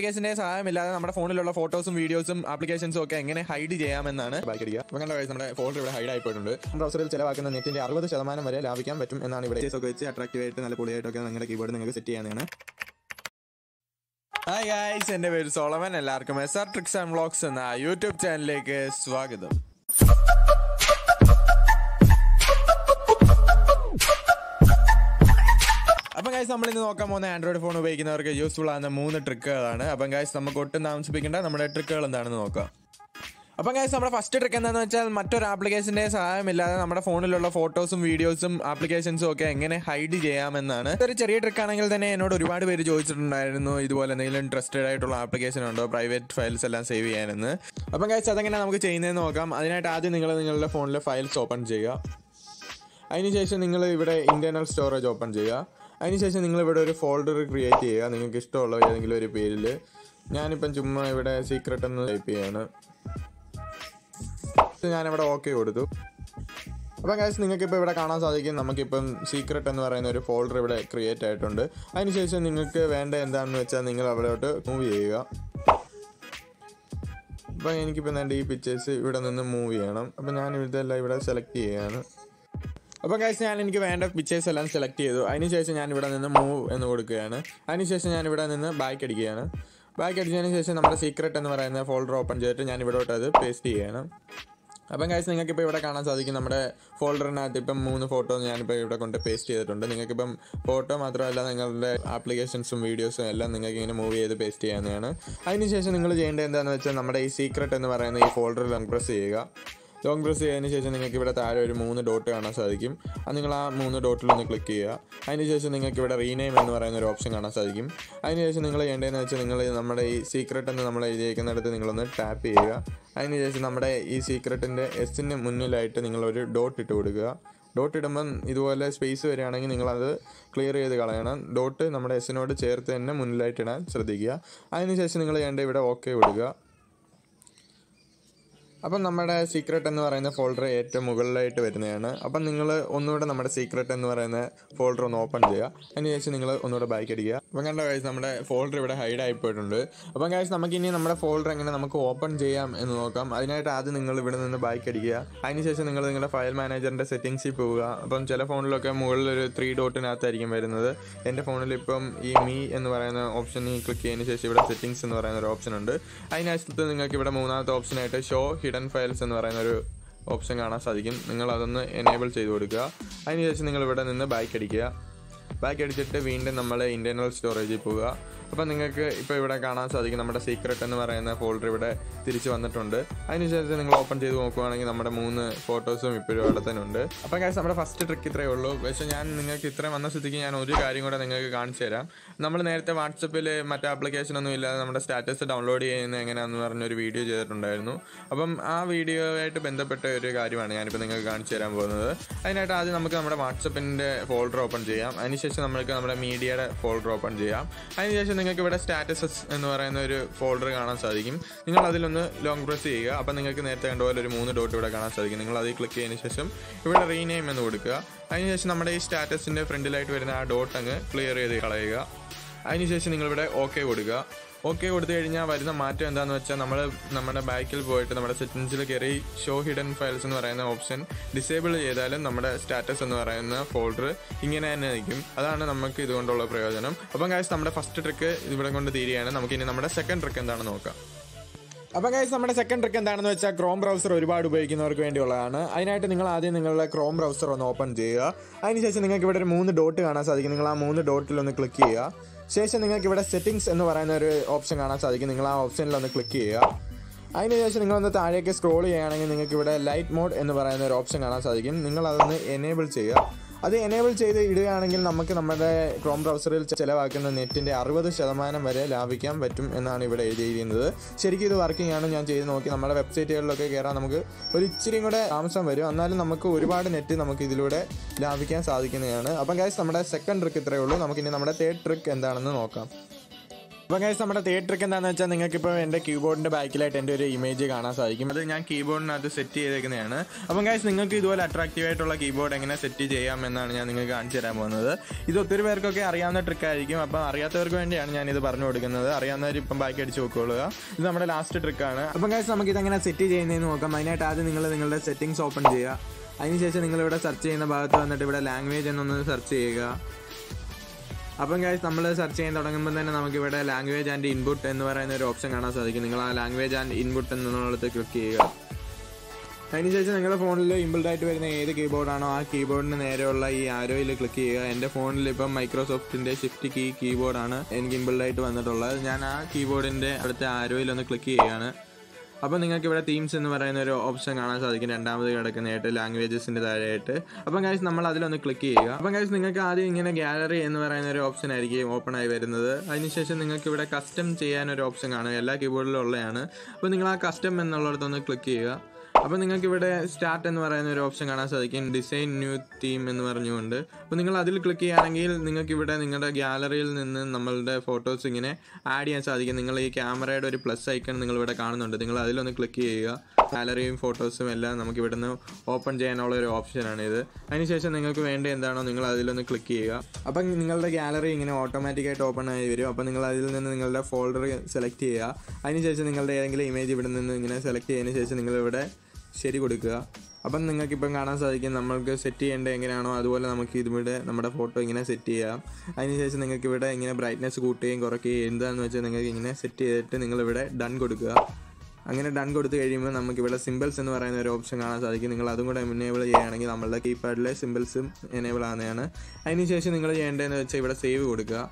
ആപ്ലിക്കേഷന്റെ സഹായമില്ലാതെ നമ്മുടെ ഫോണിലുള്ള ഫോട്ടോസും വീഡിയോസും ആപ്ലിക്കേഷൻസും ഒക്കെ എങ്ങനെ ഹൈഡ് ചെയ്യാമെന്നാണ് ബാക്ക് അടിക്കുക അപ്പോൾ കണ്ട guys, നമ്മുടെ ഫോൾഡർ ഇവിടെ ഹൈഡ് ആയിപ്പോയിട്ടുണ്ട് ബ്രൗസറിൽ ചിലവാക്കുന്ന നെറ്റിന്റെ അറുപത് ശതമാനം വരെ ലാഭിക്കാൻ പറ്റും എന്നാണ് ഇവിടെ ഒക്കെ വെച്ച് അട്രാക്റ്റീവ് ആയിട്ട് നല്ല പൊളിയായിട്ടൊക്കെ നിങ്ങളുടെ കീബോർഡ് നിങ്ങൾക്ക് സെറ്റ് ചെയ്യാനാണ് ഹായ് ഗായ്സ് എൻ്റെ പേര് സോളമൻ എല്ലാവർക്കും S R tricks and vlogs എന്ന യൂട്യൂബ് ചാനലിലേക്ക് സ്വാഗതം അപ്പം ഗൈസ് നമ്മൾ ഇന്ന് നോക്കാൻ പോകുന്ന ആൻഡ്രോയിഡ് ഫോൺ ഉപയോഗിക്കുന്നവർക്ക് യൂസ്ഫുൾ ആകുന്ന മൂന്ന് ട്രിക്കുകളാണ് അപ്പം ഗൈസ് നമുക്ക് ഒട്ടും താമസിപ്പിക്കേണ്ട നമ്മുടെ ട്രിക്കുകൾ എന്താണെന്ന് നോക്കാം അപ്പം ഗൈസ് നമ്മുടെ ഫസ്റ്റ് ട്രിക്ക് എന്താണെന്ന് വെച്ചാൽ മറ്റൊരു ആപ്ലിക്കേഷന്റെ സഹായമില്ലാതെ നമ്മുടെ ഫോണിലുള്ള ഫോട്ടോസും വീഡിയോസും ആപ്ലിക്കേഷൻസും ഒക്കെ എങ്ങനെ ഹൈഡ് ചെയ്യാമെന്നാണ് ഇതൊരു ചെറിയ ട്രിക്ക് ആണെങ്കിൽ തന്നെ എന്നോട് ഒരുപാട് പേര് ചോദിച്ചിട്ടുണ്ടായിരുന്നു ഇതുപോലെ എന്തെങ്കിലും ട്രസ്റ്റഡ് ആയിട്ടുള്ള ആപ്ലിക്കേഷൻ ഉണ്ടോ പ്രൈവറ്റ് ഫയൽസ് എല്ലാം സേവ് ചെയ്യാനെന്ന് അപ്പം ഗൈസ് അതെങ്ങനെ നമുക്ക് ചെയ്യുന്നതെന്ന് നോക്കാം അതിനായിട്ട് ആദ്യം നിങ്ങൾ നിങ്ങളുടെ ഫോണിലെ ഫയൽസ് ഓപ്പൺ ചെയ്യുക അതിനുശേഷം നിങ്ങൾ ഇവിടെ ഇന്റേണൽ സ്റ്റോറേജ് ഓപ്പൺ ചെയ്യുക അതിനുശേഷം നിങ്ങൾ ഇവിടെ ഒരു ഫോൾഡർ ക്രിയേറ്റ് ചെയ്യുക നിങ്ങൾക്ക് ഇഷ്ടമുള്ള ഏതെങ്കിലും ഒരു പേരിൽ ഞാനിപ്പം ചുമ്മാ ഇവിടെ സീക്രട്ട് എന്ന് ടൈപ്പ് ചെയ്യാണ് ഞാനിവിടെ ഓക്കെ കൊടുത്തു അപ്പം ഗൈസ് നിങ്ങൾക്ക് ഇപ്പോൾ ഇവിടെ കാണാൻ സാധിക്കും നമുക്കിപ്പം സീക്രട്ട് എന്ന് പറയുന്ന ഒരു ഫോൾഡർ ഇവിടെ ക്രിയേറ്റ് ആയിട്ടുണ്ട് അതിനുശേഷം നിങ്ങൾക്ക് വേണ്ട എന്താണെന്ന് വെച്ചാൽ നിങ്ങൾ അവിടോട്ട് മൂവ് ചെയ്യുക അപ്പം എനിക്കിപ്പോൾ എൻ്റെ ഈ പിക്ചേഴ്സ് ഇവിടെ നിന്ന് മൂവ് ചെയ്യണം അപ്പം ഞാൻ ഇതെല്ലാം ഇവിടെ സെലക്ട് ചെയ്യുകയാണ് അപ്പോൾ ഗൈസ് ഞാൻ എനിക്ക് വേണ്ട പിക്ചേഴ്സ് എല്ലാം സെലക്ട് ചെയ്തു അതിനുശേഷം ഞാൻ ഇവിടെ നിന്ന് മൂവ് എന്ന് കൊടുക്കുകയാണ് അതിനുശേഷം ഞാൻ ഇവിടെ നിന്ന് ബാക്ക് അടിക്കുകയാണ് ബാക്ക് അടിച്ചതിന് ശേഷം നമ്മുടെ സീക്രട്ട് എന്ന് പറയുന്ന ഫോൾഡർ ഓപ്പൺ ചെയ്തിട്ട് ഞാൻ ഇവിടോട്ട് അത് പേസ്റ്റ് ചെയ്യണം അപ്പം ഗൈസ് നിങ്ങൾക്കിപ്പോൾ ഇവിടെ കാണാൻ സാധിക്കും നമ്മുടെ ഫോൾഡറിനകത്ത് ഇപ്പം മൂന്ന് ഫോട്ടോ ഞാനിപ്പോൾ ഇവിടെ കൊണ്ട് പേസ്റ്റ് ചെയ്തിട്ടുണ്ട് നിങ്ങൾക്കിപ്പം ഫോട്ടോ മാത്രമല്ല നിങ്ങളുടെ ആപ്ലിക്കേഷൻസും വീഡിയോസും എല്ലാം നിങ്ങൾക്ക് ഇങ്ങനെ മൂവ് ചെയ്ത് പേസ്റ്റ് ചെയ്യാവുന്നതാണ് അതിനുശേഷം നിങ്ങൾ ചെയ്യേണ്ടത് എന്താണെന്ന് വെച്ചാൽ നമ്മുടെ ഈ സീക്രട്ട് എന്ന് പറയുന്ന ഈ ഫോൾഡർ ലോങ് പ്രസ് ചെയ്യുക ലോങ് പ്രസ് ചെയ്തതിന് ശേഷം നിങ്ങൾക്ക് ഇവിടെ താഴെ ഒരു മൂന്ന് ഡോട്ട് കാണാൻ സാധിക്കും അത് നിങ്ങൾ ആ മൂന്ന് ഡോട്ടിൽ ഒന്ന് ക്ലിക്ക് ചെയ്യുക അതിനുശേഷം നിങ്ങൾക്ക് ഇവിടെ റീനെയിം എന്ന് പറയുന്ന ഒരു ഓപ്ഷൻ കാണാൻ സാധിക്കും അതിനുശേഷം നിങ്ങൾ ചെയ്യേണ്ടതെന്ന് വെച്ചാൽ നിങ്ങൾ നമ്മുടെ ഈ സീക്രട്ട് എന്ന് നമ്മൾ എഴുതിയേക്കുന്നിടത്ത് നിങ്ങളൊന്ന് ടാപ്പ് ചെയ്യുക അതിനുശേഷം നമ്മുടെ ഈ സീക്രട്ടിൻ്റെ എസിന് മുന്നിലായിട്ട് നിങ്ങളൊരു ഡോട്ട് ഇട്ട് കൊടുക്കുക ഡോട്ട് ഇടുമ്പം ഇതുപോലെ സ്പേസ് വരികയാണെങ്കിൽ നിങ്ങളത് ക്ലിയർ ചെയ്ത് കളയണം ഡോട്ട് നമ്മുടെ എസിനോട് ചേർത്ത് തന്നെ മുന്നിലായിട്ട് ഇടാൻ ശ്രദ്ധിക്കുക അതിനുശേഷം നിങ്ങൾ ചെയ്യേണ്ട ഇവിടെ ഓക്കെ കൊടുക്കുക അപ്പം നമ്മുടെ സീക്രട്ട് എന്ന് പറയുന്ന ഫോൾഡർ ഏറ്റവും മുകളിലായിട്ട് വരുന്നതാണ് അപ്പം നിങ്ങൾ ഒന്നുകൂടെ നമ്മുടെ സീക്രട്ട് എന്ന് പറയുന്ന ഫോൾഡർ ഒന്ന് ഓപ്പൺ ചെയ്യുക അതിനുശേഷം നിങ്ങൾ ഒന്നുകൂടെ ബാക്ക് അടിക്കുക അപ്പം കണ്ട കാഴ്ച നമ്മുടെ ഫോൾഡർ ഇവിടെ ഹൈഡ് ആയി പോയിട്ടുണ്ട് അപ്പം കാഴ്ച നമുക്ക് ഇനി നമ്മുടെ ഫോൾഡർ എങ്ങനെ നമുക്ക് ഓപ്പൺ ചെയ്യാം എന്ന് നോക്കാം അതിനായിട്ട് ആദ്യം നിങ്ങൾ ഇവിടെ നിന്ന് ബാക്ക് അടിക്കുക അതിനുശേഷം നിങ്ങൾ നിങ്ങളുടെ ഫയൽ മാനേജറിൻ്റെ സെറ്റിങ്സിൽ പോവുക അപ്പം ചില ഫോണിലൊക്കെ മുകളിൽ ഒരു ത്രീ ഡോട്ടിനകത്തായിരിക്കും വരുന്നത് എൻ്റെ ഫോണിൽ ഇപ്പം ഈ മീ എന്ന് പറയുന്ന ഓപ്ഷനിൽ ക്ലിക്ക് ചെയ്തതിന് ശേഷം ഇവിടെ സെറ്റിങ്സ് എന്ന് പറയുന്ന ഒരു ഓപ്ഷൻ ഉണ്ട് അതിനകത്ത് നിങ്ങൾക്ക് ഇവിടെ മൂന്നാമത്തെ ഓപ്ഷനായിട്ട് ഷോ ഹിഡൻ ഫയൽസ് എന്ന് പറയുന്ന ഒരു ഓപ്ഷൻ കാണാൻ സാധിക്കും നിങ്ങൾ അതൊന്ന് എനേബിൾ ചെയ്ത് കൊടുക്കുക അതിനുശേഷം നിങ്ങൾ ഇവിടെ നിന്ന് ബാക്ക് അടിക്കുക ബാക്ക് അടിച്ചിട്ട് വീണ്ടും നമ്മൾ ഇൻറ്റേർണൽ സ്റ്റോറേജിൽ പോവുക അപ്പോൾ നിങ്ങൾക്ക് ഇപ്പോൾ ഇവിടെ കാണാൻ സാധിക്കും നമ്മുടെ സീക്രട്ട് എന്ന് പറയുന്ന ഫോൾഡർ ഇവിടെ തിരിച്ച് വന്നിട്ടുണ്ട് അതിനുശേഷം നിങ്ങൾ ഓപ്പൺ ചെയ്ത് നോക്കുവാണെങ്കിൽ നമ്മുടെ മൂന്ന് ഫോട്ടോസും ഇപ്പോഴും അവിടെ തന്നെ ഉണ്ട് അപ്പോൾ കാര്യം നമ്മുടെ ഫസ്റ്റ് ട്രിക്ക് ഇത്രയേ ഉള്ളൂ പക്ഷേ ഞാൻ നിങ്ങൾക്ക് ഇത്രയും വന്ന സ്ഥിതിക്ക് ഞാൻ ഒരു കാര്യം കൂടെ നിങ്ങൾക്ക് കാണിച്ചു തരാം നമ്മൾ നേരത്തെ വാട്സപ്പിൽ മറ്റേ ആപ്ലിക്കേഷൻ ഒന്നും ഇല്ലാതെ നമ്മുടെ സ്റ്റാറ്റസ് ഡൗൺലോഡ് ചെയ്യുന്നത് എങ്ങനെയാണെന്ന് പറഞ്ഞൊരു വീഡിയോ ചെയ്തിട്ടുണ്ടായിരുന്നു അപ്പം ആ വീഡിയോ ആയിട്ട് ബന്ധപ്പെട്ട ഒരു കാര്യമാണ് ഞാനിപ്പോൾ നിങ്ങൾക്ക് കാണിച്ചു തരാൻ പോകുന്നത് അതിനായിട്ട് ആദ്യം നമുക്ക് നമ്മുടെ വാട്സപ്പിൻ്റെ ഫോൾഡർ ഓപ്പൺ ചെയ്യാം അതിനുശേഷം നമുക്ക് നമ്മുടെ മീഡിയയുടെ ഫോൾഡർ ഓപ്പൺ ചെയ്യാം അതിനുശേഷം നിങ്ങൾക്ക് ഇവിടെ സ്റ്റാറ്റസസ് എന്ന് പറയുന്ന ഒരു ഫോൾഡർ കാണാൻ സാധിക്കും നിങ്ങൾ അതിലൊന്ന് ലോങ് പ്രസ് ചെയ്യുക അപ്പം നിങ്ങൾക്ക് നേരത്തെ കണ്ട പോലെ ഒരു മൂന്ന് ഡോട്ട് ഇവിടെ കാണാൻ സാധിക്കും നിങ്ങൾ അതിൽ ക്ലിക്ക് ചെയ്തതിന് ശേഷം ഇവിടെ റീനെയിം എന്ന് കൊടുക്കുക അതിനുശേഷം നമ്മുടെ ഈ സ്റ്റാറ്റസിൻ്റെ ഫ്രണ്ടിലായിട്ട് വരുന്ന ആ ഡോട്ട് അങ്ങ് ക്ലിയർ ചെയ്ത് കളയുക അതിനുശേഷം നിങ്ങളിവിടെ ഓക്കെ കൊടുക്കുക ഓക്കെ കൊടുത്തു കഴിഞ്ഞാൽ വരുന്ന മാറ്റം എന്താണെന്ന് വെച്ചാൽ നമ്മൾ നമ്മുടെ ബാക്കിൽ പോയിട്ട് നമ്മുടെ സെറ്റിങ്സിൽ കയറി ഷോ ഹിഡൻ ഫയൽസ് എന്ന് പറയുന്ന ഓപ്ഷൻ ഡിസേബിൾ ചെയ്താലും നമ്മുടെ സ്റ്റാറ്റസ് എന്ന് പറയുന്ന ഫോൾഡർ ഇങ്ങനെ തന്നെ നിൽക്കും അതാണ് നമുക്ക് ഇതുകൊണ്ടുള്ള പ്രയോജനം അപ്പം കാശ് നമ്മുടെ ഫസ്റ്റ് ട്രിക്ക് ഇവിടെ കൊണ്ട് തീരുകയാണ് നമുക്ക് ഇനി നമ്മുടെ സെക്കൻഡ് ട്രിക്ക് എന്താണെന്ന് നോക്കാം അപ്പം ഗൈസ് നമ്മുടെ സെക്കൻഡ് ട്രിക്ക് എന്താണെന്ന് വെച്ചാൽ ക്രോം ബ്രൗസർ ഒരുപാട് ഉപയോഗിക്കുന്നവർക്ക് വേണ്ടിയുള്ളതാണ് അതിനായിട്ട് നിങ്ങൾ ആദ്യം നിങ്ങളുടെ ക്രോം ബ്രൗസർ ഒന്ന് ഓപ്പൺ ചെയ്യുക അതിനുശേഷം നിങ്ങൾക്ക് ഇവിടെ ഒരു മൂന്ന് ഡോട്ട് കാണാൻ സാധിക്കും നിങ്ങൾ ആ മൂന്ന് ഡോട്ടിൽ ഒന്ന് ക്ലിക്ക് ചെയ്യുക ശേഷം നിങ്ങൾക്ക് ഇവിടെ സെറ്റിംഗ്സ് എന്ന് പറയുന്ന ഒരു ഓപ്ഷൻ കാണാൻ സാധിക്കും നിങ്ങൾ ആ ഓപ്ഷനിൽ ഒന്ന് ക്ലിക്ക് ചെയ്യുക അതിനുശേഷം നിങ്ങളൊന്ന് താഴേക്ക് സ്ക്രോൾ ചെയ്യുകയാണെങ്കിൽ നിങ്ങൾക്ക് ഇവിടെ ലൈറ്റ് മോഡ് എന്ന് പറയുന്ന ഒരു ഓപ്ഷൻ കാണാൻ സാധിക്കും നിങ്ങൾ അതൊന്ന് എനേബിൾ ചെയ്യുക അത് എനേബിൾ ചെയ്ത് ഇടുകയാണെങ്കിൽ നമുക്ക് നമ്മുടെ ക്രോം ബ്രൗസറിൽ ചിലവാക്കുന്ന നെറ്റിൻ്റെ അറുപത് ശതമാനം വരെ ലാഭിക്കാൻ പറ്റും എന്നാണ് ഇവിടെ എഴുതിയിരിക്കുന്നത് ശരിക്കും ഇത് വർക്കിംഗ് ആണ് ഞാൻ ചെയ്ത് നോക്കി നമ്മുടെ വെബ്സൈറ്റുകളിലൊക്കെ കയറാൻ നമുക്ക് ഒരു ഇച്ചിരി കൂടെ താമസം വരും എന്നാലും നമുക്ക് ഒരുപാട് നെറ്റ് നമുക്ക് ഇതിലൂടെ ലാഭിക്കാൻ സാധിക്കുന്നതാണ് അപ്പം ഗൈസ് നമ്മുടെ സെക്കൻഡ് ട്രിക്ക് ഇത്രയേ ഉള്ളൂ നമുക്കിനി നമ്മുടെ തേർഡ് ട്രിക്ക് എന്താണെന്ന് നോക്കാം അപ്പോൾ ഗൈസ് നമ്മുടെ തേർഡ് ട്രിക്ക് എന്താണെന്ന് വെച്ചാൽ നിങ്ങൾക്ക് ഇപ്പോൾ എൻ്റെ കീബോർഡിൻ്റെ ബാക്കിലായിട്ട് എൻ്റെ ഒരു ഇമേജ് കാണാൻ സാധിക്കും അത് ഞാൻ കീബോർഡിനകത്ത് സെറ്റ് ചെയ്തേക്കുന്നതാണ് അപ്പം ഗൈസ് നിങ്ങൾക്ക് ഇതുപോലെ അട്രാക്റ്റീവ് ആയിട്ടുള്ള കീബോർഡ് എങ്ങനെ സെറ്റ് ചെയ്യാം എന്നാണ് ഞാൻ നിങ്ങൾക്ക് കാണിച്ചു തരാൻ പോകുന്നത് ഇത് ഒത്തിരി പേർക്കൊക്കെ അറിയാവുന്ന ട്രിക്ക് ആയിരിക്കും അപ്പം അറിയാത്തവർക്ക് വേണ്ടിയാണ് ഞാൻ ഇത് പറഞ്ഞു കൊടുക്കുന്നത് അറിയാവുന്നവർ ഇപ്പം ബാക്കി അടിച്ച് നോക്കിക്കൊള്ളുക ഇത് നമ്മുടെ ലാസ്റ്റ് ട്രിക്കാണ് അപ്പം ഗൈസ് നമുക്ക് ഇതെങ്ങനെ സെറ്റ് ചെയ്യുന്നതെന്ന് നോക്കാം അതിനായിട്ട് ആദ്യം നിങ്ങൾ നിങ്ങളുടെ സെറ്റിംഗ്സ് ഓപ്പൺ ചെയ്യുക അതിനുശേഷം നിങ്ങൾ ഇവിടെ സെർച്ച് ചെയ്യുന്ന ഭാഗത്ത് വന്നിട്ട് ഇവിടെ ലാംഗ്വേജ് എന്നൊന്ന് സെർച്ച് ചെയ്യുക അപ്പം ഗൈസ് നമ്മൾ സെർച്ച് ചെയ്യാൻ തുടങ്ങുമ്പോൾ തന്നെ നമുക്ക് ഇവിടെ ലാംഗ്വേജ് ആൻഡ് ഇൻപുട്ട് എന്ന് പറയുന്ന ഒരു ഓപ്ഷൻ കാണാൻ സാധിക്കും നിങ്ങൾ ആ ലാംഗ്വേജ് ആൻഡ് ഇൻപുട്ട് എന്നുള്ളത് ക്ലിക്ക് ചെയ്യുക അതിനുശേഷം നിങ്ങളുടെ ഫോണിൽ ഇമ്പിൾഡ് ആയിട്ട് വരുന്ന ഏത് കീബോർഡാണോ ആ കീബോർഡിന് നേരെയുള്ള ഈ ആരോയിൽ ക്ലിക്ക് ചെയ്യുക എൻ്റെ ഫോണിൽ ഇപ്പം മൈക്രോസോഫ്റ്റിൻ്റെ ഷിഫ്റ്റ് കീ കീബോർഡാണ് എനിക്ക് ഇമ്പിൾഡ് ആയിട്ട് വന്നിട്ടുള്ളത് ഞാൻ ആ കീബോർഡിൻ്റെ അടുത്ത ആരോയിൽ ഒന്ന് ക്ലിക്ക് ചെയ്യുകയാണ് അപ്പോൾ നിങ്ങൾക്ക് ഇവിടെ തീംസ് എന്ന് പറയുന്ന ഒരു ഓപ്ഷൻ കാണാൻ സാധിക്കും രണ്ടാമത് കിടക്കുന്നതായിട്ട് ലാംഗ്വേജസിൻ്റെ താഴെയായിട്ട് അപ്പം കാശ് നമ്മൾ അതിലൊന്ന് ക്ലിക്ക് ചെയ്യുക അപ്പം കാശ് നിങ്ങൾക്ക് ആദ്യം ഇങ്ങനെ ഗാലറി എന്ന് പറയുന്ന ഒരു ഓപ്ഷൻ ആയിരിക്കും ഓപ്പൺ ആയി വരുന്നത് അതിനുശേഷം നിങ്ങൾക്ക് ഇവിടെ കസ്റ്റം ചെയ്യാൻ ഒരു ഓപ്ഷൻ കാണും എല്ലാ കീബോർഡിലും ഉള്ളതാണ് അപ്പോൾ നിങ്ങൾ ആ കസ്റ്റം എന്നുള്ളിടത്തൊന്ന് ക്ലിക്ക് ചെയ്യുക അപ്പോൾ നിങ്ങൾക്ക് ഇവിടെ സ്റ്റാർട്ട് എന്ന് പറയുന്ന ഒരു ഓപ്ഷൻ കാണാൻ സാധിക്കും ഡിസൈൻ ന്യൂ തീം എന്ന് പറഞ്ഞുകൊണ്ട് അപ്പോൾ നിങ്ങൾ അതിൽ ക്ലിക്ക് ചെയ്യുകയാണെങ്കിൽ നിങ്ങൾക്ക് ഇവിടെ നിങ്ങളുടെ ഗാലറിയിൽ നിന്ന് നമ്മളുടെ ഫോട്ടോസ് ഇങ്ങനെ ആഡ് ചെയ്യാൻ സാധിക്കും നിങ്ങൾ ഈ ക്യാമറയുടെ ഒരു പ്ലസ് ഐക്കൺ നിങ്ങൾ ഇവിടെ കാണുന്നുണ്ട് നിങ്ങൾ അതിലൊന്ന് ക്ലിക്ക് ചെയ്യുക ഗാലറിയും ഫോട്ടോസും എല്ലാം നമുക്ക് ഇവിടുന്ന് ഓപ്പൺ ചെയ്യാനുള്ള ഒരു ഓപ്ഷനാണ് ഇത് അതിനുശേഷം നിങ്ങൾക്ക് വേണ്ട എന്താണോ നിങ്ങൾ അതിലൊന്ന് ക്ലിക്ക് ചെയ്യുക അപ്പം നിങ്ങളുടെ ഗാലറി ഇങ്ങനെ ഓട്ടോമാറ്റിക്കായിട്ട് ഓപ്പൺ ആയി വരും അപ്പോൾ നിങ്ങൾ അതിൽ നിന്ന് നിങ്ങളുടെ ഫോൾഡർ സെലക്ട് ചെയ്യുക അതിനുശേഷം നിങ്ങളുടെ ഏതെങ്കിലും ഇമേജ് ഇവിടെ നിന്ന് ഇങ്ങനെ സെലക്ട് ചെയ്തതിന് ശേഷം നിങ്ങൾ ഇവിടെ ശരി കൊടുക്കുക അപ്പം നിങ്ങൾക്ക് ഇപ്പം കാണാൻ സാധിക്കും നമ്മൾക്ക് സെറ്റ് ചെയ്യേണ്ടത് എങ്ങനെയാണോ അതുപോലെ നമുക്ക് ഇതിവിടെ നമ്മുടെ ഫോട്ടോ ഇങ്ങനെ സെറ്റ് ചെയ്യാം അതിനുശേഷം നിങ്ങൾക്ക് ഇവിടെ ഇങ്ങനെ ബ്രൈറ്റ്നസ് കൂട്ടുകയും കുറയ്ക്കുകയും എന്താണെന്ന് വെച്ചാൽ നിങ്ങൾക്ക് ഇങ്ങനെ സെറ്റ് ചെയ്തിട്ട് നിങ്ങളിവിടെ ഡൺ കൊടുക്കുക അങ്ങനെ ഡൺ കൊടുത്തു കഴിയുമ്പോൾ നമുക്ക് ഇവിടെ സിമ്പിൾസ് എന്ന് പറയുന്ന ഒരു ഓപ്ഷൻ കാണാൻ സാധിക്കും നിങ്ങൾ അതും കൂടെ എനേബിൾ ചെയ്യുകയാണെങ്കിൽ നമ്മളുടെ കീപാഡിലെ സിമ്പിൾസും എനേബിൾ ആകുന്നതാണ് അതിനുശേഷം നിങ്ങൾ ചെയ്യേണ്ടതെന്ന് വെച്ചാൽ ഇവിടെ സേവ് കൊടുക്കുക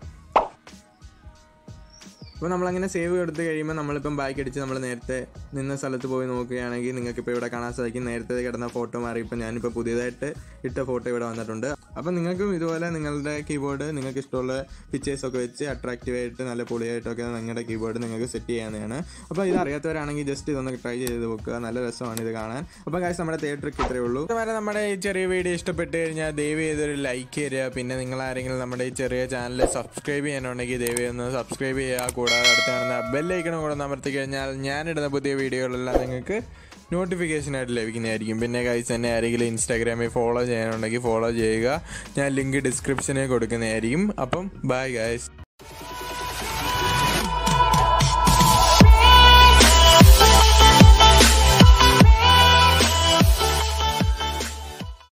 അപ്പോൾ നമ്മളങ്ങനെ സേവ് എടുത്ത് കഴിയുമ്പോൾ നമ്മളിപ്പം ബാക്ക് അടിച്ച് നമ്മൾ നേരത്തെ നിന്ന സ്ഥലത്ത് പോയി നോക്കുകയാണെങ്കിൽ നിങ്ങൾക്ക് ഇപ്പോൾ ഇവിടെ കാണാൻ സാധിക്കും നേരത്തെ കിടന്ന ഫോട്ടോ മാറി ഇപ്പം ഞാനിപ്പോൾ പുതിയതായിട്ട് ഇട്ട ഫോട്ടോ ഇവിടെ വന്നിട്ടുണ്ട് അപ്പോൾ നിങ്ങൾക്കും ഇതുപോലെ നിങ്ങളുടെ കീബോർഡ് നിങ്ങൾക്ക് ഇഷ്ടമുള്ള പിക്ചേഴ്സൊക്കെ വെച്ച് അട്രാക്റ്റീവ് ആയിട്ട് നല്ല പൊളിയായിട്ടൊക്കെ നിങ്ങളുടെ കീബോർഡ് നിങ്ങൾക്ക് സെറ്റ് ചെയ്യാവുന്നതാണ് അപ്പോൾ ഇത് അറിയാത്തവരാണെങ്കിൽ ജസ്റ്റ് ഇതൊന്ന് ട്രൈ ചെയ്ത് നോക്കുക നല്ല രസമാണ് ഇത് കാണാൻ അപ്പോൾ കാശ് നമ്മുടെ തിയേറ്ററിക്ക് ഇത്രയേ ഉള്ളൂ അതുപോലെ നമ്മുടെ ഈ ചെറിയ വീഡിയോ ഇഷ്ടപ്പെട്ട് കഴിഞ്ഞാൽ ദയവ് ചെയ്തൊരു ലൈക്ക് തരിക പിന്നെ നിങ്ങൾ ആരെങ്കിലും നമ്മുടെ ഈ ചെറിയ ചാനൽ സബ്സ്ക്രൈബ് ചെയ്യാനുണ്ടെങ്കിൽ ദയവ് ഒന്ന് സബ്സ്ക്രൈബ് ചെയ്യുക കൂടാതെ അടുത്ത് കാണുന്ന ബെല്ലൈക്കണം കൂടെ അമർത്തി കഴിഞ്ഞാൽ ഞാനിടുന്ന പുതിയ വീഡിയോകളെല്ലാം നിങ്ങൾക്ക് നോട്ടിഫിക്കേഷൻ ആയിട്ട് ലഭിക്കുന്നതായിരിക്കും പിന്നെ കൈസ് തന്നെ ആരെങ്കിലും ഇൻസ്റ്റാഗ്രാമിൽ ഫോളോ ചെയ്യാനുണ്ടെങ്കിൽ ഫോളോ ചെയ്യുക ഞാൻ ലിങ്ക് ഡിസ്ക്രിപ്ഷനിൽ കൊടുക്കുന്നതായിരിക്കും അപ്പം ബൈ ഗൈസ്